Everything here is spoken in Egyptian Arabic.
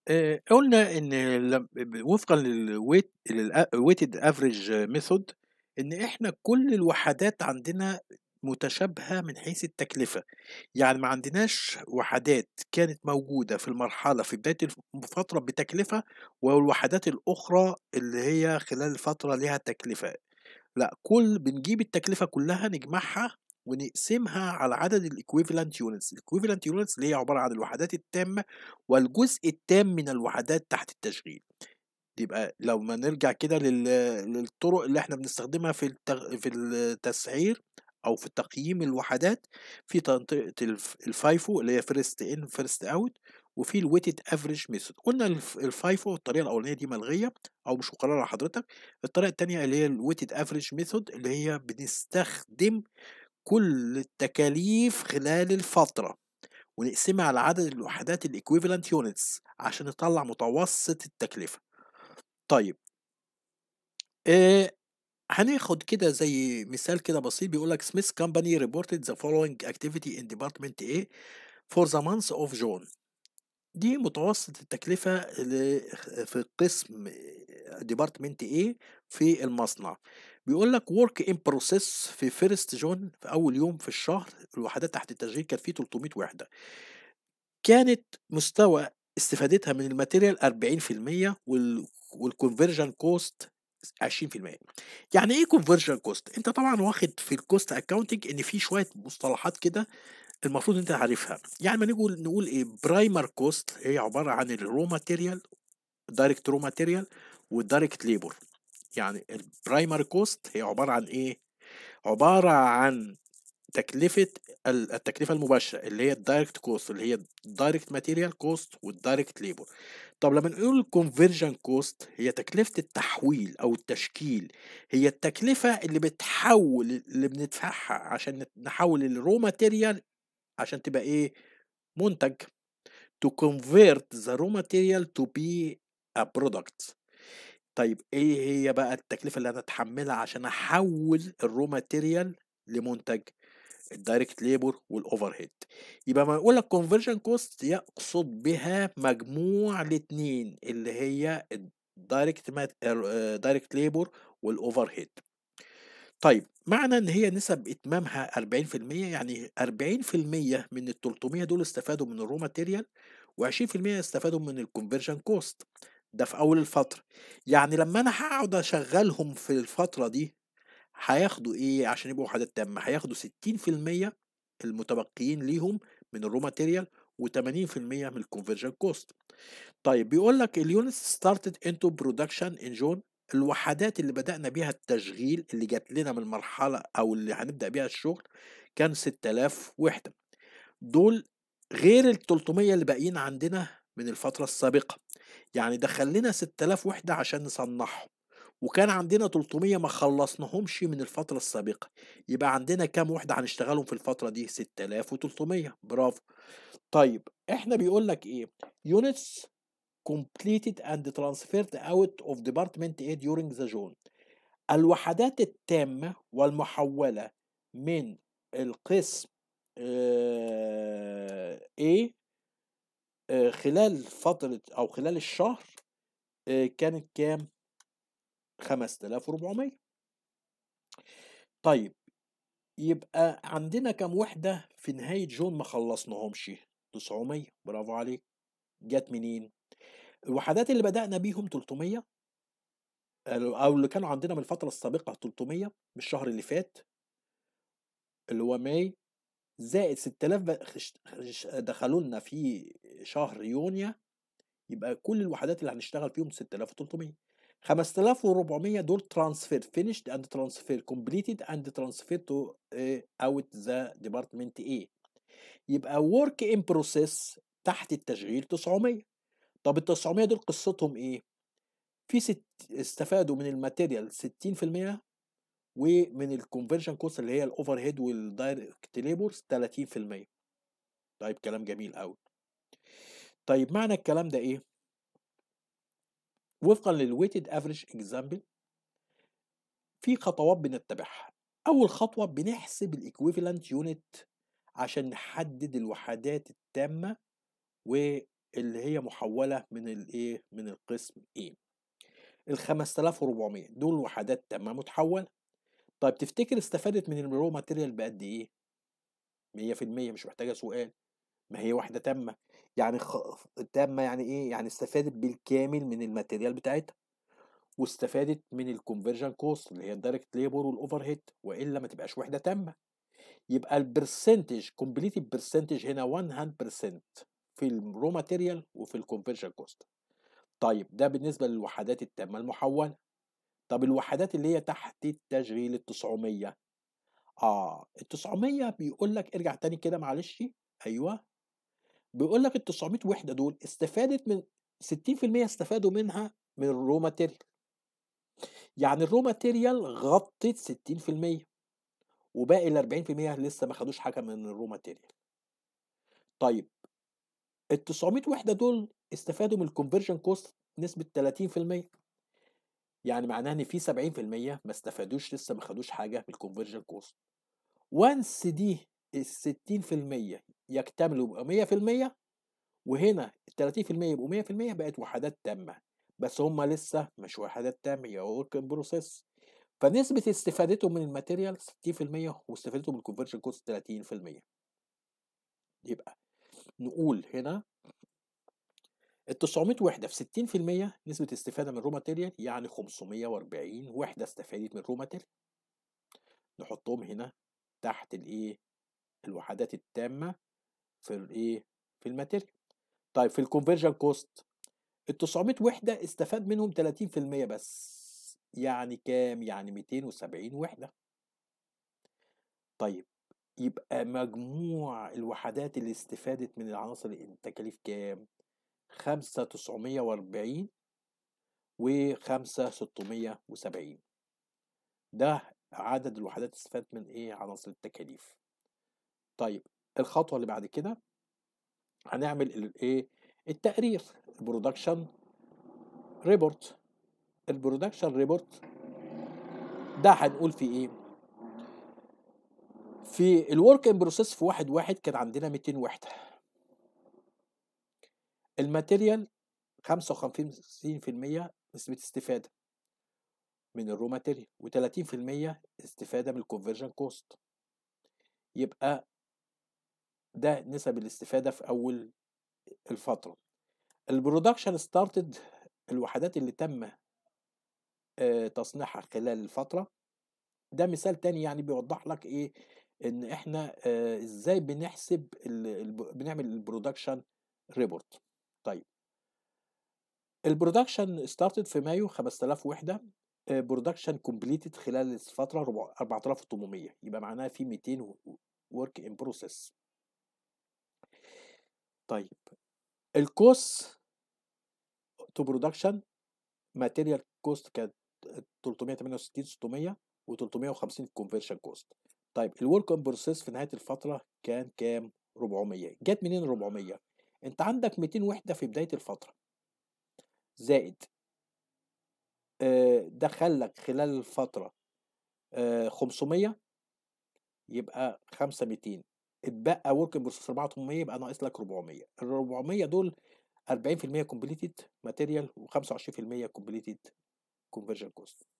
آآ قُلنا إن لم ب وفقًا للweight للأ weighted average method إن إحنا كل الوحدات عندنا متشابهة من حيث التكلفة، يعني ما عندناش وحدات كانت موجودة في المرحلة في بداية الف الفترة بتكلفة، والوحدات الأخرى اللي هي خلال الفترة ليها تكلفة، لأ كل بنجيب التكلفة كلها نجمعها ونقسمها على عدد الequivalent units، الequivalent units اللي هي عبارة عن الوحدات التامة والجزء التام من الوحدات تحت التشغيل. يبقى لمّا نرجع كده لل للطرق اللي إحنا بنستخدمها في التغ في التسعير أو في تقييم الوحدات، في تنطقة الف الFIFO اللي هي first in first out وفي الweighted average method قُلنا الف الFIFO الطريقة الأولانية دي ملغية أو مش مقررة لحضرتك، الطريقة التانية اللي هي الweighted average method اللي هي بنستخدم كل التكاليف خلال الفترة، ونقسمها على عدد الوحدات الequivalent units عشان نطلّع متوسط التكلفة. طيب آآ هناخد كده زي مثال كده بسيط بيقول لك Smith company reported the following activity in department A for the month of June. دي متوسط التكلفة ل في قسم department A في المصنع. بيقول لك work in process في first June في أول يوم في الشهر الوحدات تحت التشغيل كان في 300 وحدة. كانت مستوى استفادتها من الmaterial 40% وال والconversion cost 20%. يعني إيه conversion cost؟ أنت طبعًا واخد في الcost accounting إن في شوية مصطلحات كده المفروض أنت عارفها، يعني أمّا نيجي نقول نقول إيه primer cost هي عبارة عن الraw material direct raw material وdirect labor. يعني الprimary cost هي عبارة عن إيه؟ عبارة عن تكلفة ال التكلفة المباشرة اللي هي الdirect cost اللي هي الdirect material cost والdirect labor. طب لمّا نقول conversion cost هي تكلفة التحويل أو التشكيل، هي التكلفة اللي بتحوّل اللي بندفعها عشان نت نحوّل الraw material عشان تبقى إيه، منتج to convert the raw material to be a product. طيب إيه هي بقى التكلفة اللي أنا أتحمّلها عشان أحوّل الraw material لمنتج؟ الdirect labor والoverhead. يبقى أمّا نقول لك conversion cost يقصد بها مجموع الاتنين اللي هي الdirect mat آآ direct labor والoverhead. طيب معنى إن هي نسب إتمامها 40% يعني 40% من ال300 دول استفادوا من الraw material و20% استفادوا من الconversion cost ده في أول الفترة. يعني لمّا أنا هاقعد أشغّلهم في الفترة دي هياخدوا إيه عشان يبقوا وحدات تامة؟ هياخدوا 60% المتبقيين ليهم من الraw material و80% من الconversion cost. طيب بيقول لك الunits started into production in June الوحدات اللي بدأنا بيها التشغيل اللي جات لنا من المرحلة أو اللي هنبدأ بيها الشغل كان 6000 وحدة. دول غير ال300 اللي باقيين عندنا من الفترة السابقة. يعني دخل لنا 6000 وحدة عشان نصنّعهم، وكان عندنا 300 ما خلّصناهمش من الفترة السابقة، يبقى عندنا كام وحدة هنشتغلهم في الفترة دي؟ 6300 برافو. طيب إحنا بيقول لك إيه units completed and transferred out of department A during the June. الوحدات التامة والمحوّلة من القسم آآ A آآ خلال فترة أو خلال الشهر آآ كانت كام؟ 5400. طيب يبقى عندنا كام وحدة في نهاية جون ما خلّصناهمش؟ 900 برافو عليك. جات منين؟ الوحدات اللي بدأنا بيهم 300 ال أو اللي كانوا عندنا من الفترة السابقة 300 من الشهر اللي فات اللي هو ماي زائد 6000 ب خش خش دخلوا لنا في شهر يونيو يبقى كل الوحدات اللي هنشتغل فيهم 6300. 5400 دول transfer finished and transfer completed and transferred to آآ out the department A. يبقى work in process تحت التشغيل 900. طب ال900 دول قصتهم إيه؟ في ست استفادوا من الmaterial 60% ومن الconversion cost اللي هي الoverhead والdirect labor 30%. طيب كلام جميل أوي. طيب معنى الكلام ده إيه؟ وفقًا للweighted average example في خطوات بنتبعها. أول خطوة بنحسب الequivalent unit عشان نحدد الوحدات التامة اللي هي محولة من الإيه من القسم A ال 5400 دول وحدات تامة متحولة طيب تفتكر استفادت من الرو ماتيريال بقد إيه؟ 100% مش محتاجة سؤال ما هي واحدة تامة يعني خ... تامة يعني إيه؟ يعني استفادت بالكامل من الماتيريال بتاعتها واستفادت من الكونفرجن كوست اللي هي الدايركت ليبر والاوفر هيد والا ما تبقاش وحده تامه يبقى البرسنتج كومبليتد برسنتج هنا 100% في الرو ماتيريال وفي الكونفرجن كوست طيب ده بالنسبه للوحدات التامه المحوله طب الوحدات اللي هي تحت التشغيل ال 900 اه ال 900 بيقول لك ارجع تاني كده معلش ايوه بيقول لك ال 900 وحده دول استفادت من 60% استفادوا منها من الرو ماتيريال يعني الرو ماتيريال غطت 60% وباقي ال 40% لسه ما خدوش حاجه من الرو ماتيريال طيب ال 900 وحده دول استفادوا من الكونفرجن كوست نسبه 30% يعني معناها ان في 70% ما استفادوش لسه ما خدوش حاجه من الكونفرجن كوست وانس دي ال 60% يكتملوا يبقى 100% وهنا ال 30% يبقوا 100% بقت وحدات تامه بس هم لسه مش وحدات تامه هي ورك ان بروسيس فنسبه استفادتهم من الماتيريال 60% واستفادتهم من الكونفرجن كوست 30% يبقى نقول هنا ال 900 وحده في 60% نسبه استفاده من الرو ماتيريال يعني 540 وحده استفادت من الرو ماتيريال نحطهم هنا تحت الايه الوحدات التامه في الايه في الماتيريال طيب في الكونفرجن كوست ال 900 وحده استفاد منهم 30% بس يعني كام يعني 270 وحده طيب يبقى مجموع الوحدات اللي استفادت من العناصر التكاليف كام خمسة تسعمية وأربعين وخمسة ستمية وسبعين ده عدد الوحدات استفادت من ايه عناصر التكاليف طيب الخطوة اللي بعد كده هنعمل الايه التقرير البرودكشن ريبورت البرودكشن ريبورت ده هنقول فيه ايه في الورك ان بروسيس في واحد واحد كان عندنا 200 وحده الماتيريال 55% نسبة استفادة من الرو ماتيريال و30% استفادة من الكونفرجن كوست يبقى ده نسب الاستفادة في أول الفترة البرودكشن ستارتد الوحدات اللي تم تصنيعها خلال الفترة ده مثال تاني يعني بيوضح لك ايه ان احنا اه ازاي بنحسب بنعمل البرودكشن ريبورت طيب البرودكشن ستارتد في مايو 5000 وحده برودكشن كومبليتد خلال الفتره 4800 يبقى معناها في 200 ورك ان بروسيس طيب الكوست تو برودكشن ماتيريال كوست كانت 368 600 و350 كونفرشن كوست طيب الورك ان بروسيس في نهايه الفتره كان كام 400 جت منين 400 انت عندك 200 وحده في بدايه الفتره زائد آه دخلك خلال الفتره آه 500 يبقى 5 200 اتبقى ورك ان بروسيس 4800 يبقى ناقص لك 400 ال 400 دول 40% كومبليتد ماتيريال و25% كومبليتد كونفرجن كوست